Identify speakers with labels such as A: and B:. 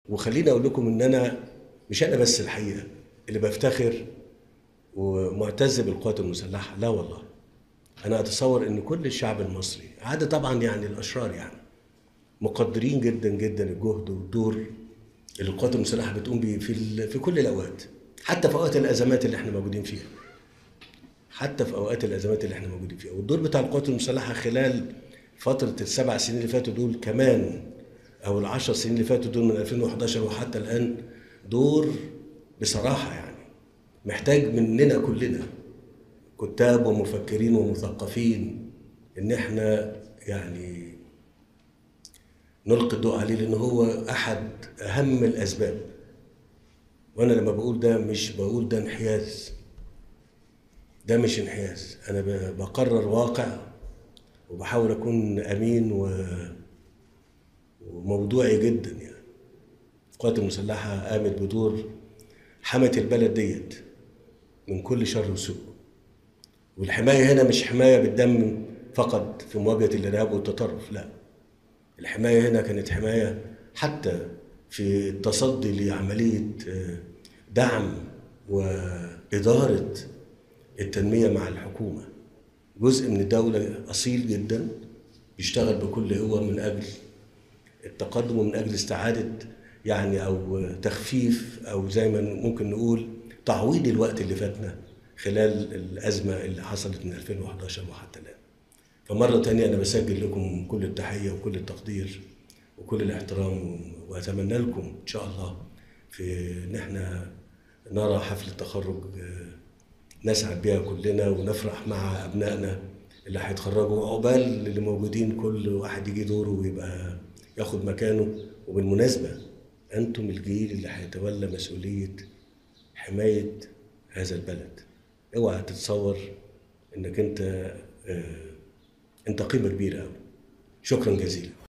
A: وخليني اقول لكم ان انا مش انا بس الحقيقه اللي بفتخر ومعتز بالقوات المسلحه لا والله انا اتصور ان كل الشعب المصري عدا طبعا يعني الاشرار يعني مقدرين جدا جدا الجهد والدور اللي القوات المسلحه بتقوم بيه في ال- في كل الاوقات حتى في اوقات الازمات اللي احنا موجودين فيها حتى في اوقات الازمات اللي احنا موجودين فيها والدور بتاع القوات المسلحه خلال فتره السبع سنين اللي فاتوا دول كمان او العشر سنين اللي فاتوا دول من 2011 وحتى الان دور بصراحه يعني محتاج مننا كلنا كتاب ومفكرين ومثقفين ان احنا يعني نلقي الضوء عليه لان هو احد اهم الاسباب وانا لما بقول ده مش بقول ده انحياز ده مش انحياز انا ب- بقرر واقع وبحاول اكون امين و... وموضوعي جدا يعني القوات المسلحه قامت بدور حمت البلد ديت من كل شر وسوء والحمايه هنا مش حمايه بالدم فقط في مواجهه الارهاب والتطرف لا الحمايه هنا كانت حمايه حتى في التصدي لعمليه آه، دعم واداره التنميه مع الحكومه جزء من الدوله اصيل جدا بيشتغل بكل قوه من اجل التقدم ومن اجل استعاده يعني او تخفيف او زي ما ممكن نقول تعويض الوقت اللي فاتنا خلال الازمه اللي حصلت من 2011 وحتى الان. فمره تانية انا بسجل لكم كل التحيه وكل التقدير وكل الاحترام واتمنى لكم ان شاء الله في ان احنا نرى حفله تخرج آه، نسعد بيها كلنا ونفرح مع ابنائنا اللي هيتخرجوا عقبال اللي موجودين كل واحد يجي دوره ويبقى ياخد مكانه وبالمناسبه انتم الجيل اللي هيتولى مسؤوليه حمايه هذا البلد اوعى تتصور انك انت آه، انت قيمه كبيره قوي شكرا جزيلا